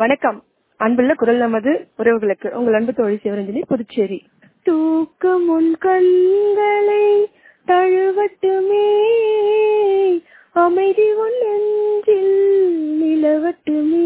வணக்கம் அன்புள்ள குரல் நமது உறவுகளுக்கு உங்கள் அன்பு தோழி சிவரஞ்சனி புதுச்சேரி தூக்கம் உன் கண்களை தழுவட்டுமே அமைதி உன் நெஞ்சில் நிலவட்டுமே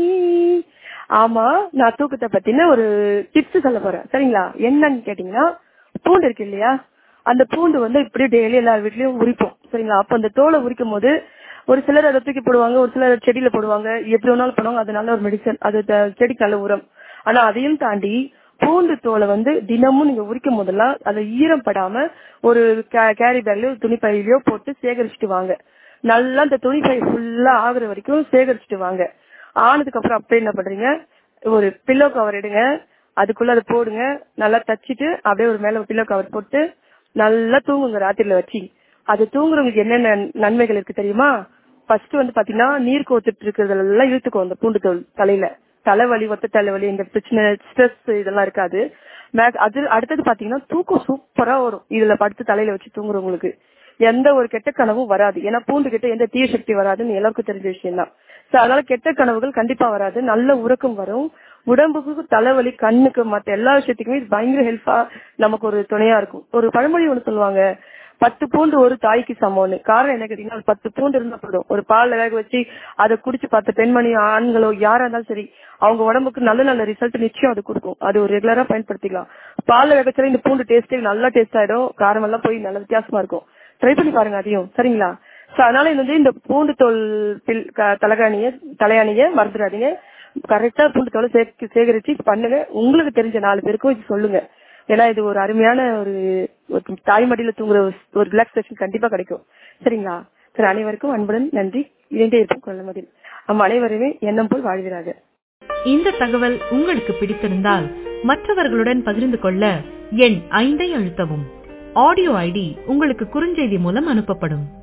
ஆமா நான் தூக்கத்தை பத்தின ஒரு டிப்ஸ் சொல்ல போறேன் சரிங்களா என்னன்னு கேட்டீங்கன்னா பூண்டு இருக்கு இல்லையா அந்த பூண்டு வந்து இப்படி டெய்லி எல்லார் வீட்லயும் உரிப்போம் சரிங்களா அப்ப அந்த தோலை உரிக்கும் போது ஒரு சிலர் அதை தூக்கி போடுவாங்க ஒரு சிலர் செடியில போடுவாங்க எப்படி வேணாலும் பண்ணுவாங்க அது நல்ல ஒரு மெடிசன் அது த- செடிக்கு நல்ல உரம் ஆனா அதையும் தாண்டி பூண்டு தோலை வந்து தினமும் நீங்க உரிக்கும் போதெல்லாம் அது ஈரம் படாம ஒரு கேரி பேக்லயோ துணி பையிலயோ போட்டு சேகரிச்சுட்டு வாங்க நல்லா அந்த துணி பை ஃபுல்லா ஆகுற வரைக்கும் சேகரிச்சுட்டு வாங்க ஆனதுக்கு அப்புறம் அப்படியே என்ன பண்றீங்க ஒரு பில்லோ கவர் எடுங்க அதுக்குள்ள அதை போடுங்க நல்லா தச்சிட்டு அப்படியே ஒரு மேல பில்லோ கவர் போட்டு நல்லா தூங்குங்க ராத்திரில வச்சு அது தூங்குறவங்களுக்கு என்னென்ன நன்மைகள் இருக்கு தெரியுமா ஃபர்ஸ்ட் வந்து பாத்தீங்கன்னா நீர் கோத்துட்டு இருக்கிறதெல்லாம் இழுத்துக்கும் அந்த பூண்டு தோல் தலையில தலைவலி ஒத்த தலைவலி இந்த பிரச்சனை ஸ்ட்ரெஸ் இதெல்லாம் இருக்காது மேக்- அது அடுத்தது பாத்தீங்கன்னா தூக்கம் சூப்பரா வரும் இதுல படுத்து தலையில வச்சு தூங்குறவங்களுக்கு எந்த ஒரு கெட்ட கனவும் வராது ஏன்னா பூண்டு கிட்ட எந்த தீய சக்தி வராதுன்னு எல்லாருக்கும் தெரிஞ்ச விஷயம் தான் சோ அதனால கெட்ட கனவுகள் கண்டிப்பா வராது நல்ல உறக்கம் வரும் உடம்புக்கு தலைவலி கண்ணுக்கு மத்த எல்லா விஷயத்துக்குமே இது பயங்கர ஹெல்ப்பா நமக்கு ஒரு துணையா இருக்கும் ஒரு பழமொழி ஒண்ணு சொல்லுவாங்க பத்து பூண்டு ஒரு தாய்க்கு சமம்னு காரணம் என்ன கேட்டீங்கன்னா ஒரு பத்து பூண்டு இருந்தா போதும் ஒரு பால்ல வேக வச்சு அதை குடிச்சு பார்த்த பெண்மணி ஆண்களோ யாரா இருந்தாலும் சரி அவங்க உடம்புக்கு நல்ல நல்ல ரிசல்ட் நிச்சயம் அது கொடுக்கும் அது ஒரு ரெகுலரா பயன்படுத்திக்கலாம் பால்ல வேக வச்சாலே இந்த பூண்டு டேஸ்டே நல்லா டேஸ்ட் ஆயிடும் காரம் எல்லாம் போய் நல்ல வித்தியாசமா இருக்கும் ட்ரை பண்ணி பாருங்க அதையும் சரிங்களா சோ அதனால இது வந்து இந்த பூண்டு தோல் பில் க- தலகாணிய தலையாணிய மறந்துடாதீங்க கரெக்டா பூண்டு தோலை சே- சேகரிச்சு பண்ணுங்க உங்களுக்கு தெரிஞ்ச நாலு பேருக்கும் இது சொல்லுங்க ஏன்னா இது ஒரு அருமையான ஒரு ஒரு தாய்மடியில தூங்குற ஒரு- ஒரு ரிலாக்ஸேஷன் கண்டிப்பா கிடைக்கும் சரிங்களா சரி அனைவருக்கும் அன்புடன் நன்றி இணைந்தே இருக்கும் குரல் மதில் நம்ம அனைவருமே எண்ணம் போல் வாழ்கிறாங்க இந்த தகவல் உங்களுக்கு பிடித்திருந்தால் மற்றவர்களுடன் பகிர்ந்து கொள்ள எண் ஐந்தை அழுத்தவும் ஆடியோ ஐடி உங்களுக்கு குறுஞ்செய்தி மூலம் அனுப்பப்படும்